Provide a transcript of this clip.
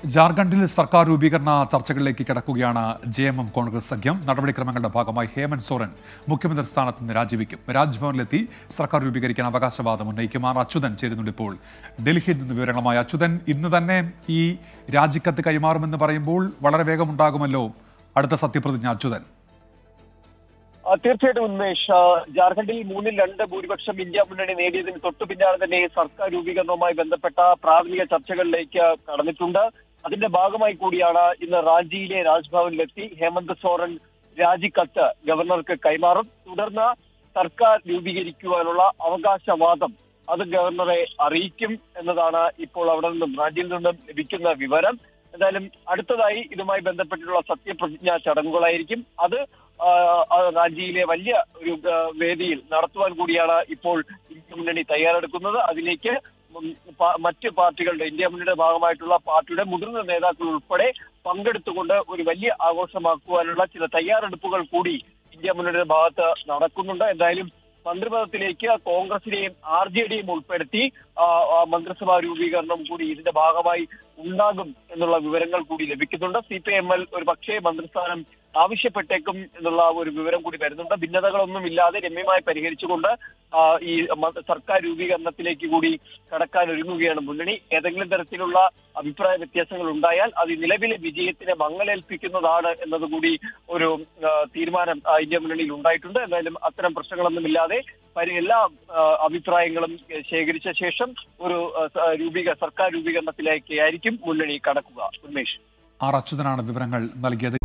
ജാർഖണ്ഡിൽ സർക്കാർ രൂപീകരണ ചർച്ചകളിലേക്ക് കിടക്കുകയാണ് ജെ എം എം കോൺഗ്രസ് സഖ്യം നടപടിക്രമങ്ങളുടെ ഭാഗമായി ഹേമന്ത് സോറൻ മുഖ്യമന്ത്രി സ്ഥാനത്ത് നിന്ന് രാജിവെക്കും രാജ്ഭവനിലെത്തി സർക്കാർ രൂപീകരിക്കാൻ അവകാശവാദം ഉന്നയിക്കും ആർ അച്യുതൻ ചേരുന്നുണ്ട് ഇപ്പോൾ ഡൽഹിയിൽ നിന്ന് വിവരങ്ങളുമായി അച്യുതൻ ഇന്ന് തന്നെ ഈ രാജിക്കത്ത് കൈമാറുമെന്ന് പറയുമ്പോൾ വളരെ വേഗമുണ്ടാകുമല്ലോ അടുത്ത സത്യപ്രതിജ്ഞ അച്യുതൻ ആ, തീർച്ചയായിട്ടും ഉന്മേഷ് ആ, ജാർഖണ്ഡിൽ മൂന്നിൽ രണ്ട് ഭൂരിപക്ഷം ഇന്ത്യ മുന്നണി നേടിയതിന് തൊട്ടു പിന്നാലെ തന്നെ സർക്കാർ രൂപീകരണവുമായി ബന്ധപ്പെട്ട പ്രാഥമിക ചർച്ചകളിലേക്ക് കടന്നിട്ടുണ്ട് അതിന്റെ ഭാഗമായി കൂടിയാണ് ഇന്ന് റാഞ്ചിയിലെ രാജ്ഭവനിലെത്തി ഹേമന്ത് സോറൻ രാജിക്കത്ത് ഗവർണർക്ക് കൈമാറും തുടർന്ന് സർക്കാർ രൂപീകരിക്കുവാനുള്ള അവകാശവാദം അത് ഗവർണറെ അറിയിക്കും എന്നതാണ് ഇപ്പോൾ അവിടെ നിന്നും റാഞ്ചിയിൽ നിന്നും ലഭിക്കുന്ന വിവരം എന്തായാലും അടുത്തതായി ഇതുമായി ബന്ധപ്പെട്ടിട്ടുള്ള സത്യപ്രതിജ്ഞാ ചടങ്ങുകളായിരിക്കും അത് ആ, ആ, റാഞ്ചിയിലെ വലിയ ഒരു ആ, വേദിയിൽ നടത്തുവാൻ കൂടിയാണ് ഇപ്പോൾ ഇന്ത്യ മുന്നണി തയ്യാറെടുക്കുന്നത് അതിലേക്ക് ഉം, പ- മറ്റ് പാർട്ടികളുടെ ഇന്ത്യ മുന്നണിയുടെ ഭാഗമായിട്ടുള്ള പാർട്ടിയുടെ മുതിർന്ന നേതാക്കൾ ഉൾപ്പെടെ പങ്കെടുത്തുകൊണ്ട് ഒരു വലിയ ആഘോഷമാക്കുവാനുള്ള ചില തയ്യാറെടുപ്പുകൾ കൂടി ഇന്ത്യ മുന്നണിയുടെ ഭാഗത്ത് നടക്കുന്നുണ്ട് എന്തായാലും മന്ത്രിപദത്തിലേക്ക് കോൺഗ്രസിനെയും ആർ ജെ ഡിയും ഉൾപ്പെടുത്തി ആ, ആ, മന്ത്രിസഭാ രൂപീകരണം കൂടി ഇതിന്റെ ഭാഗമായി ഉണ്ടാകും എന്നുള്ള വിവരങ്ങൾ കൂടി ലഭിക്കുന്നുണ്ട് സി പി എം എൽ ഒരു പക്ഷേ മന്ത്രിസ്ഥാനം ആവശ്യപ്പെട്ടേക്കും എന്നുള്ള ഒരു വിവരം കൂടി വരുന്നുണ്ട് ഭിന്നതകളൊന്നും ഇല്ലാതെ രമ്യമായി പരിഹരിച്ചുകൊണ്ട് ആ, ഈ മ- സർക്കാർ രൂപീകരണത്തിലേക്ക് കൂടി കടക്കാൻ ഒരുങ്ങുകയാണ് മുന്നണി ഏതെങ്കിലും തരത്തിലുള്ള അഭിപ്രായ വ്യത്യാസങ്ങൾ ഉണ്ടായാൽ അത് നിലവിലെ വിജയത്തിന് മങ്ങലേൽപ്പിക്കുന്നതാണ് എന്നതുകൂടി ഒരു ആ, തീരുമാനം ആ, ഇന്ത്യ മുന്നണിയിൽ ഉണ്ടായിട്ടുണ്ട് എന്തായാലും അത്തരം പ്രശ്നങ്ങളൊന്നും ഇല്ലാതെ പരി- എല്ലാ ആ, അഭിപ്രായങ്ങളും ഏ, ശേഖരിച്ച ശേഷം ഒരു ആ, സ- രൂപീക സർക്കാർ രൂപീകരണത്തിലേക്ക് ആയിരിക്കും മുന്നണി കടക്കുക ഉന്മേഷ് ആർ അച്യുതനാണ് വിവരങ്ങൾ നൽകിയത്